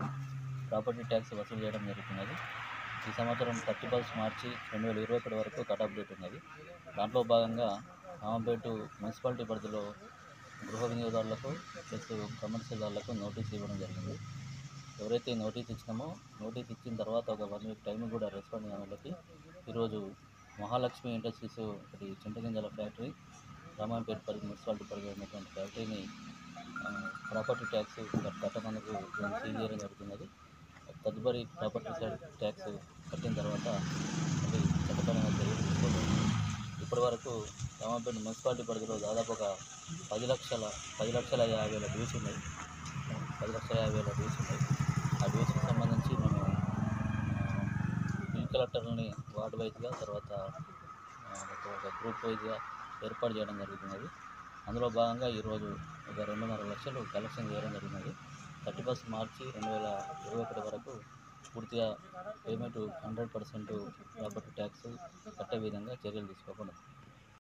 property tax వసూలు చేయడం జరుగుతున్నది ఈ సంవత్సరం థర్టీ ఫస్ట్ మార్చి రెండు వేల ఇరవై ఒకటి వరకు కట్ ఆఫ్ డేట్ ఉన్నది దాంట్లో భాగంగా రామంపేట మున్సిపాలిటీ పరిధిలో గృహ వినియోగదారులకు ప్లస్ కమర్షియల్దారులకు నోటీస్ ఇవ్వడం జరిగింది ఎవరైతే నోటీస్ ఇచ్చినామో నోటీస్ ఇచ్చిన తర్వాత ఒక వన్ వీక్ టైం కూడా రెస్పాండ్ అయిన వాళ్ళకి ఈరోజు మహాలక్ష్మి ఇండస్ట్రీస్ ఒకటి చింతగింజల ఫ్యాక్టరీ రామాయపేట పరిధి మున్సిపాలిటీ పరిధిలో ఉన్నటువంటి ఫ్యాక్టరీని ప్రాపర్టీ ట్యాక్స్ కట్టమనకు సీల్ చేయడం జరుగుతున్నది తదుపరి ప్రాపర్టీ ట్యాక్స్ కట్టిన తర్వాత మళ్ళీ చట్టపరమైన చర్యలు తీసుకోవాలి ఇప్పటి వరకు రామాపేట మున్సిపాలిటీ పరిధిలో దాదాపు ఒక పది లక్షల పది లక్షల యాభై వేల డ్యూస్ ఉన్నాయి పది లక్షల యాభై వేల డ్యూస్ ఉన్నాయి ఆ డ్యూస్కి సంబంధించి మేము బిల్ కలెక్టర్ని వార్డు వైజ్గా తర్వాత ఆ, ఒక ఒక గ్రూప్ వైజ్గా ఏర్పాటు చేయడం జరుగుతున్నది అందులో భాగంగా ఈరోజు ఒక రెండున్నర లక్షలు కలెక్షన్ చేయడం జరిగినది థర్టీ ఫస్ట్ మార్చి రెండు వేల ఇరవై ఒకటి వరకు పూర్తిగా payment hundred percent property tax కట్టే విధంగా చర్యలు తీసుకోకుండా